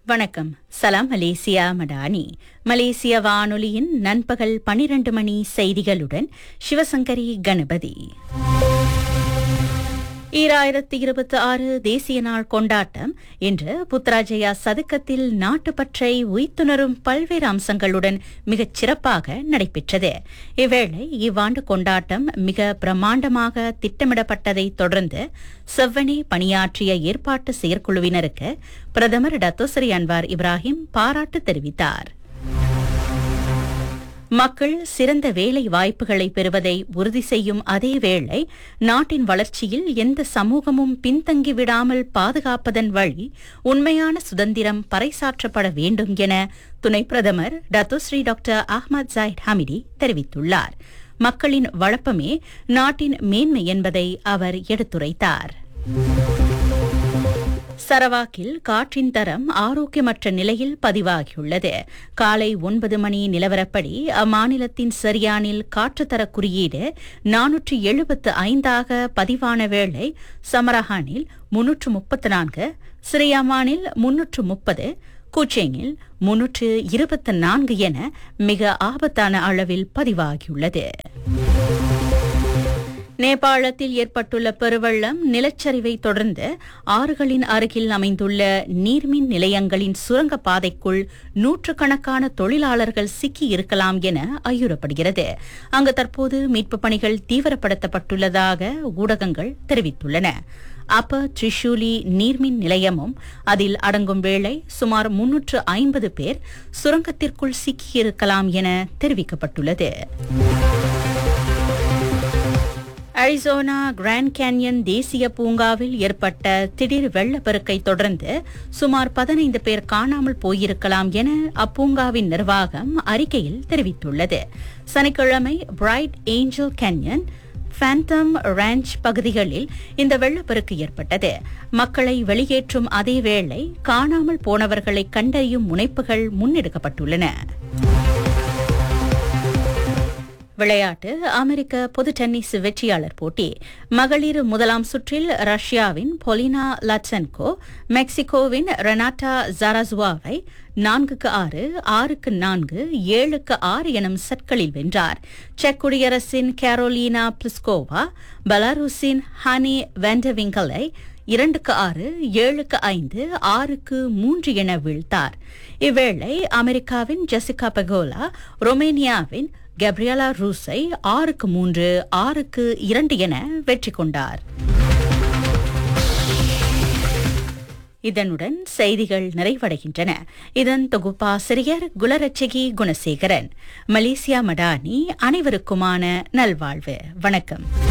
வணக்கம் சலாம் மலேசியா மடானி மலேசிய வானொலியின் நண்பகல் பனிரண்டு மணி செய்திகளுடன் சிவசங்கரி கணபதி ஈராயிரத்தி இருபத்தி ஆறு தேசிய நாள் கொண்டாட்டம் இன்று புத்ராஜயா சதுக்கத்தில் நாட்டுப்பற்றை உய்த்துணரும் பல்வேறு அம்சங்களுடன் மிகச் சிறப்பாக நடைபெற்றது இவ்வேளை இவ்வாண்டு கொண்டாட்டம் மிக பிரமாண்டமாக திட்டமிடப்பட்டதை தொடர்ந்து செவ்வனே பணியாற்றிய ஏற்பாட்டு செயற்குழுவினருக்கு பிரதமர் டத்தோசரி அன்வார் இப்ராஹிம் பாராட்டு தெரிவித்தார் மக்கள் சிறந்த வேலை வாய்ப்புகளை பெறுவதை உறுதி செய்யும் அதே வேளை நாட்டின் வளர்ச்சியில் எந்த சமூகமும் பின்தங்கி விடாமல் பாதுகாப்பதன் வழி உண்மையான சுதந்திரம் பறைசாற்றப்பட வேண்டும் என துணை பிரதமர் Datuk Seri doctor Ahmad Zahid Hamidi தெரிவித்துள்ளார் மக்களின் வழப்பமே நாட்டின் மேன்மை என்பதை அவர் எடுத்துரைத்தார் சரவாக்கில் காற்றின் தரம் ஆரோக்கியமற்ற நிலையில் பதிவாகியுள்ளது காலை ஒன்பது மணி நிலவரப்படி அம்மாநிலத்தின் சரியானில் காற்றுத்தர குறியீடு நானூற்று எழுபத்து ஐந்தாக பதிவான வேளை சமரஹானில் முன்னூற்று முப்பத்து நான்கு சிரியாமானில் முன்னூற்று முப்பது கூச்சேங்கில் முன்னூற்று இருபத்து நான்கு என மிக ஆபத்தான அளவில் பதிவாகியுள்ளது நேபாளத்தில் ஏற்பட்டுள்ள பெருவெள்ளம் நிலச்சரிவை தொடர்ந்து ஆறுகளின் அருகில் அமைந்துள்ள நீர்மின் நிலையங்களின் சுரங்கப் பாதைக்குள் நூற்றுக்கணக்கான தொழிலாளர்கள் சிக்கி இருக்கலாம் என ஐயுறப்படுகிறது அங்கு தற்போது மீட்புப் பணிகள் தீவிரப்படுத்தப்பட்டுள்ளதாக ஊடகங்கள் தெரிவித்துள்ளன அப்ப த்ரிஷூலி நீர்மின் நிலையமும் அதில் அடங்கும் வேளை சுமார் முன்னூற்று ஐம்பது பேர் சுரங்கத்திற்குள் சிக்கியிருக்கலாம் என தெரிவிக்கப்பட்டுள்ளது அரிசோனா கிராண்ட் கேன்யன் தேசிய பூங்காவில் ஏற்பட்ட திடீர் வெள்ளப்பெருக்கை தொடர்ந்து சுமார் பதினைந்து பேர் காணாமல் போயிருக்கலாம் என அப்பூங்காவின் நிர்வாகம் அறிக்கையில் தெரிவித்துள்ளது சனிக்கிழமை Bright Angel Canyon Phantom range பகுதிகளில் இந்த வெள்ளப்பெருக்கு ஏற்பட்டது மக்களை வெளியேற்றும் அதே வேளை காணாமல் போனவர்களை கண்டறியும் முனைப்புகள் முன்னெடுக்கப்பட்டுள்ளன விளையாட்டு அமெரிக்க பொது டென்னிஸ் வெற்றியாளர் போட்டி மகளிர் முதலாம் சுற்றில் ரஷ்யாவின் பொலினா லட்சன்கோ மெக்சிகோவின் ரெனாட்டா ஜாராசுவாவை நான்குக்கு ஆறு ஆறுக்கு நான்கு ஏழுக்கு ஆறு எனும் செட்களில் வென்றார் செக் குடியரசின் கேரோலினா பிளிஸ்கோவா பெலாரூசின் ஹனி வெண்டவிங்கலை இரண்டுக்கு ஆறு ஏழுக்கு ஐந்து ஆறுக்கு மூன்று என வீழ்த்தார் இவ்வேளை அமெரிக்காவின் ஜெசிகா பெகோலா ரொமேனியாவின் கப்ரியலா ரூஸை ஆறுக்கு மூன்று ஆறுக்கு இரண்டு என வெற்றி கொண்டார் இதனுடன் செய்திகள் நிறைவடைகின்றன இதன் தொகுப்பாசிரியர் குலரட்சகி குணசேகரன் மலேசியா மடானி அனைவருக்குமான நல்வாழ்வு வணக்கம்